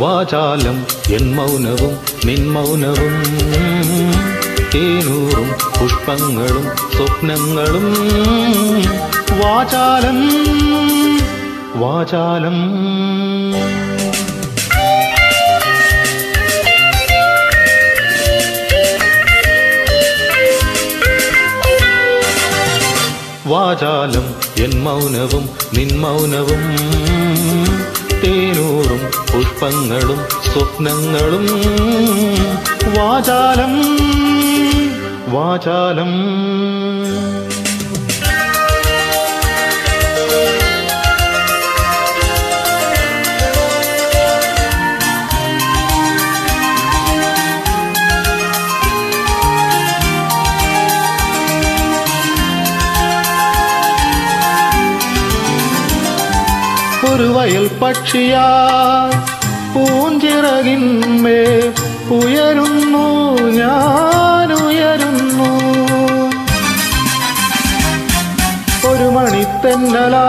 വാചാലം N മൗനവും നിൻ മൗനവും തേനൂറും പുഷ്പങ്ങളും സ്വപ്നങ്ങളും വാചാലം വാചാലം വാചാലം N മൗനവും നിൻ മൗനവും തേനൂറും പുഷ്പങ്ങളും സ്വപ്നങ്ങളും വാചാലം വാചാലം ഒരു വയൽ പക്ഷിയാ പൂഞ്ചിറകിന്മേ ഉയരുന്നു ഞാൻ ഉയരുന്നു ഒരു മണിത്തെന്നലാ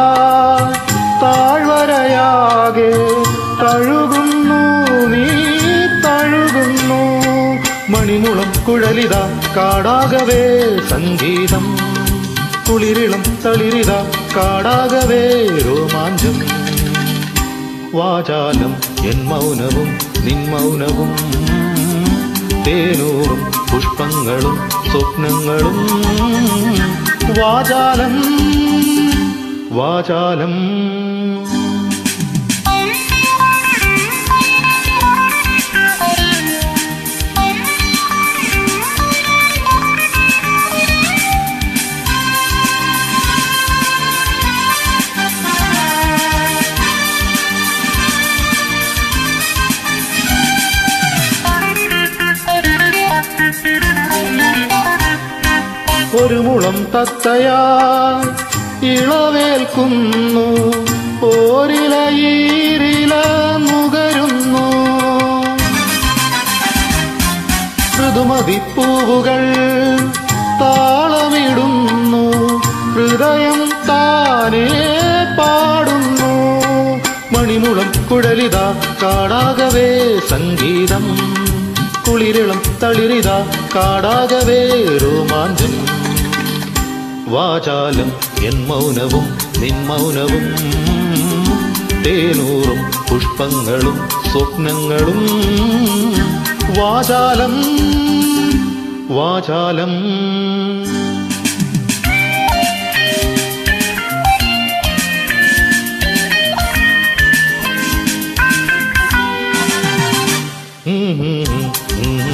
താഴ്വരയാകെ തഴുകുന്നു നീ തഴുകുന്നു മണിമുളം കുഴലിത കാടാകവേ സംഗീതം കുളിരിളം തളിരിത കാടാകവേ രോമാഞ്ചം വാചാലം എൻ മൗനവും നിൻ മൗനവും തേനൂറും പുഷ്പങ്ങളും സ്വപ്നങ്ങളും വാചാലം വാചാലം ഒരു മുളം തത്തയാ ഇളവേൽക്കുന്നു ഓരിലയീരില നുകരുന്നു ഋതുമതിപ്പൂവുകൾ താളമിടുന്നു ഹൃദയം താനേ പാടുന്നു മണിമുളം കുഴലിത കാടാകവേ സംഗീതം കുളിരിളം തളിരിത കാടാകവേ രോമാഞ്ചം വാചാലം എൻ മൗനവും നിൻ മൗനവും തേനൂറും പുഷ്പങ്ങളും സ്വപ്നങ്ങളും വാചാലം വാചാലം ഉം ഉം ഉം ഉം